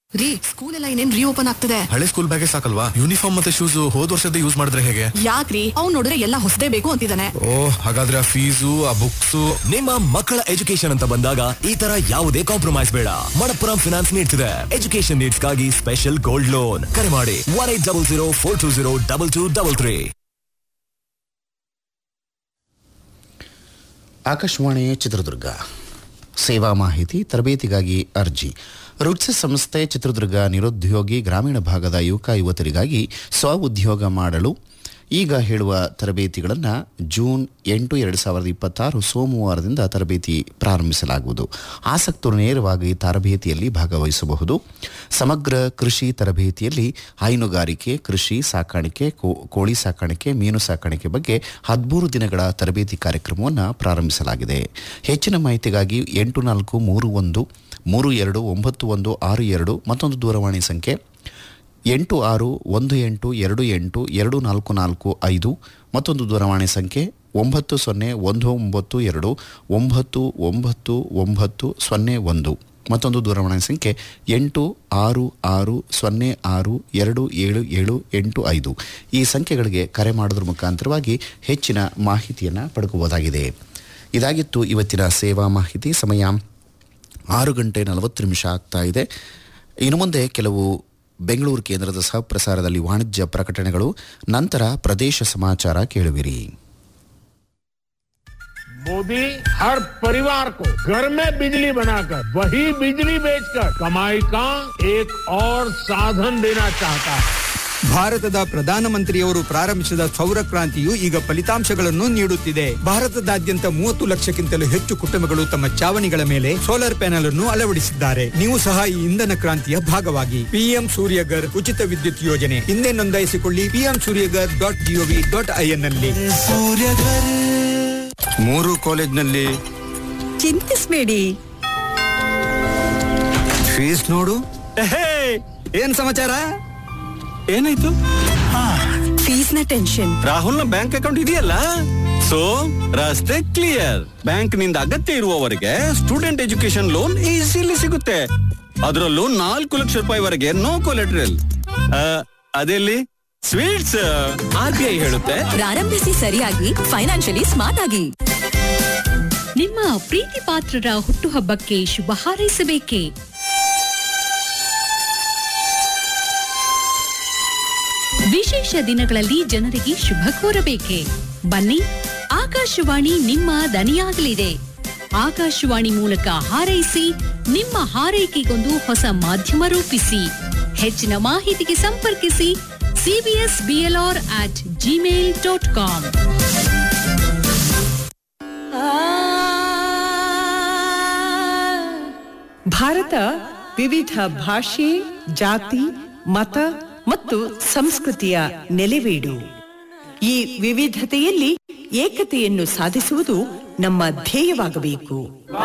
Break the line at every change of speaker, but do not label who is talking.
ರೀ ಸ್ಕೂಲ್ ಎಲ್ಲ ಇನ್ನೇನ್ ರೀಓಪನ್ ಆಗ್ತದೆ
ಹಳೆ ಸ್ಕೂಲ್ ಬ್ಯಾಗೇ ಸಾಕಲ್ವಾ ಯೂನಿಫಾರ್ಮ್ ಮತ್ತೆ ಶೂಸ್ ಹೋದ್ ವರ್ಷದ ಯೂಸ್ ಮಾಡಿದ್ರೆ ಹೇಗೆ
ಯಾಕ್ರಿ ಅವ್ನ್ ನೋಡಿದ್ರೆ ಎಲ್ಲ ಹೊಸದೇ ಬೇಕು ಅಂತಿದ್ದಾನೆ
ಓ ಹಾಗಾದ್ರೆ ಆ ಫೀಸು ಆ ಬುಕ್ಸ್
ನಿಮ್ಮ ಮಕ್ಕಳ ಎಜುಕೇಶನ್ ಅಂತ ಬಂದಾಗ ಈ ತರ ಯಾವುದೇ ಕಾಂಪ್ರಮೈಸ್ ಬೇಡ ಮಣಪ್ಪುರಂ ಫಿನಾನ್ಸ್ ನೀಡ್ತಿದೆ ಎಜುಕೇಶನ್ ನೀಡ್ಸ್ಗಾಗಿ ಸ್ಪೆಷಲ್ ಗೋಲ್ಡ್ ಲೋನ್ ಕರೆ ಮಾಡಿ one eight double zero four two zero double two double three
Akashvani Chitradurga ಸೇವಾ ಮಾಹಿತಿ ತರಬೇತಿಗಾಗಿ ಅರ್ಜಿ ರುಟ್ಸ್ ಸಂಸ್ಥೆ ಚಿತ್ರದುರ್ಗ ನಿರುದ್ಯೋಗಿ ಗ್ರಾಮೀಣ ಭಾಗದ ಯುವಕ ಯುವತರಿಗಾಗಿ ಸ್ವ ಉದ್ಯೋಗ ಮಾಡಲು ಈಗ ಹೇಳುವ ತರಬೇತಿಗಳನ್ನು ಜೂನ್ ಎಂಟು ಎರಡು ಸಾವಿರದ ಇಪ್ಪತ್ತಾರು ಸೋಮವಾರದಿಂದ ತರಬೇತಿ ಪ್ರಾರಂಭಿಸಲಾಗುವುದು ಆಸಕ್ತರು ನೇರವಾಗಿ ತರಬೇತಿಯಲ್ಲಿ ಭಾಗವಹಿಸಬಹುದು ಸಮಗ್ರ ಕೃಷಿ ತರಬೇತಿಯಲ್ಲಿ ಹೈನುಗಾರಿಕೆ ಕೃಷಿ ಸಾಕಾಣಿಕೆ ಕೋ- ಕೋಳಿ ಸಾಕಾಣಿಕೆ ಮೀನು ಸಾಕಾಣಿಕೆ ಬಗ್ಗೆ ಹದಿಮೂರು ದಿನಗಳ ತರಬೇತಿ ಕಾರ್ಯಕ್ರಮವನ್ನು ಪ್ರಾರಂಭಿಸಲಾಗಿದೆ ಹೆಚ್ಚಿನ ಮಾಹಿತಿಗಾಗಿ ಎಂಟು ನಾಲ್ಕು ಮೂರು ಒಂದು ಮೂರು ಎರಡು ಒಂಬತ್ತು ಒಂದು ಆರು ಎರಡು ಮತ್ತೊಂದು ದೂರವಾಣಿ ಸಂಖ್ಯೆ ಎಂಟು ಆರು ಒಂದು ಎಂಟು ಎರಡು ಎಂಟು ಎರಡು ನಾಲ್ಕು ನಾಲ್ಕು ಐದು ಮತ್ತೊಂದು ದೂರವಾಣಿ ಸಂಖ್ಯೆ ಒಂಬತ್ತು ಸೊನ್ನೆ ಒಂದು ಒಂಬತ್ತು ಎರಡು ಒಂಬತ್ತು ಒಂಬತ್ತು ಒಂಬತ್ತು ಸೊನ್ನೆ ಒಂದು ಮತ್ತೊಂದು ದೂರವಾಣಿ ಸಂಖ್ಯೆ ಎಂಟು ಆರು ಆರು ಸೊನ್ನೆ ಆರು ಎರಡು ಏಳು ಏಳು ಎಂಟು ಐದು ಈ ಸಂಖ್ಯೆಗಳಿಗೆ ಕರೆ ಮಾಡೋದ್ರ ಮುಖಾಂತರವಾಗಿ ಹೆಚ್ಚಿನ ಮಾಹಿತಿಯನ್ನು ಪಡ್ಕೋಬೋದಾಗಿದೆ ಇದಾಗಿತ್ತು ಇವತ್ತಿನ ಸೇವಾ ಮಾಹಿತಿ ಸಮಯ ಆರು ಗಂಟೆ ನಲವತ್ತು ನಿಮಿಷ ಆಗ್ತಾ ಇದೆ ಇನ್ನು ಮುಂದೆ ಕೆಲವು ಬೆಂಗಳೂರು ಕೇಂದ್ರದ ಸಹಪ್ರಸಾರದಲ್ಲಿ ವಾಣಿಜ್ಯ ಪ್ರಕಟಣೆಗಳು ನಂತರ ಪ್ರದೇಶ ಸಮಾಚಾರ ಕೇಳುವಿರಿ
मोदी हर परिवार को घर में बिजली बनाकर वही बिजली बेचकर कमाई का एक और साधन देना चाहता है
ಭಾರತದ ಪ್ರಧಾನಮಂತ್ರಿಯವರು ಪ್ರಾರಂಭಿಸಿದ ಸೌರ ಕ್ರಾಂತಿಯು ಈಗ ಫಲಿತಾಂಶಗಳನ್ನು ನೀಡುತ್ತಿದೆ ಭಾರತದಾದ್ಯಂತ ಮೂವತ್ತು ಲಕ್ಷಕ್ಕಿಂತಲೂ ಹೆಚ್ಚು ಕುಟುಂಬಗಳು ತಮ್ಮ ಚಾವಣಿಗಳ ಮೇಲೆ ಸೋಲಾರ್ ಪ್ಯಾನೆಲ್ ಅನ್ನು ಅಳವಡಿಸಿದ್ದಾರೆ ನೀವು ಸಹ ಈ ಇಂಧನ ಕ್ರಾಂತಿಯ ಭಾಗವಾಗಿ ಪಿಎಂ ಸೂರ್ಯಗರ್ ಉಚಿತ ವಿದ್ಯುತ್ ಯೋಜನೆ ಹಿಂದೆ ನೋಂದಾಯಿಸಿಕೊಳ್ಳಿ PM Suryaghar dot GOV dot IN ನಲ್ಲಿ ಮೂರು ಕಾಲೇಜ್ನಲ್ಲಿ
ಚಿಂತಿಸ್ಬೇಡಿ
ಫೀಸ್ ನೋಡು ಏನ್ ಸಮಾಚಾರ ಏನಾಯ್ತು
ಫೀಸ್ ನ ಟೆನ್ಷನ್
ರಾಹುಲ್ನ ಬ್ಯಾಂಕ್ ಅಕೌಂಟ್ ಇದೆಯಲ್ಲ ಸೊ ರಸ್ತೆ ಕ್ಲಿಯರ್ ಬ್ಯಾಂಕ್ ನಿಂದ ಅಗತ್ಯ ಇರುವವರೆಗೆ ಸ್ಟೂಡೆಂಟ್ ಎಜುಕೇಶನ್ ಲೋನ್ ಈಸಿಲಿ ಸಿಗುತ್ತೆ ಅದರಲ್ಲೂ ನಾಲ್ಕು ಲಕ್ಷ ರೂಪಾಯಿವರೆಗೆ ನೋ ಕೊಲೆಟ್ರಲ್ ಅದೆಲ್ಲಿ ಸ್ವೀಟ್ಸ್ ಆರ್ ಬಿ ಐ ಹೇಳುತ್ತೆ
ಪ್ರಾರಂಭಿಸಿ ಸರಿಯಾಗಿ ಫೈನಾನ್ಷಿಯಲಿ ಸ್ಮಾರ್ಟ್ ಆಗಿ
ನಿಮ್ಮ ಪ್ರೀತಿ ಪಾತ್ರರ ಹುಟ್ಟುಹಬ್ಬಕ್ಕೆ ಶುಭ ಹಾರೈಸಬೇಕೇ ವಿಶೇಷ ದಿನಗಳಲ್ಲಿ ಜನರಿಗೆ ಶುಭ ಕೋರಬೇಕೆ ಬನ್ನಿ ಆಕಾಶವಾಣಿ ನಿಮ್ಮ ದನಿಯಾಗಲಿದೆ ಆಕಾಶವಾಣಿ ಮೂಲಕ ಹಾರೈಸಿ ನಿಮ್ಮ ಹಾರೈಕೆಗೊಂದು ಹೊಸ ಮಾಧ್ಯಮ ರೂಪಿಸಿ ಹೆಚ್ಚಿನ ಮಾಹಿತಿಗೆ ಸಂಪರ್ಕಿಸಿ CBS BLR at Gmail dot com
Bharat ವಿವಿಧ ಭಾಷೆ ಜಾತಿ ಮತ ಮತ್ತು ಸಂಸ್ಕೃತಿಯ ನೆಲೆವೀಡು ಈ ವಿವಿಧತೆಯಲ್ಲಿ ಏಕತೆಯನ್ನು ಸಾಧಿಸುವುದು ನಮ್ಮ ಧ್ಯೇಯವಾಗಬೇಕು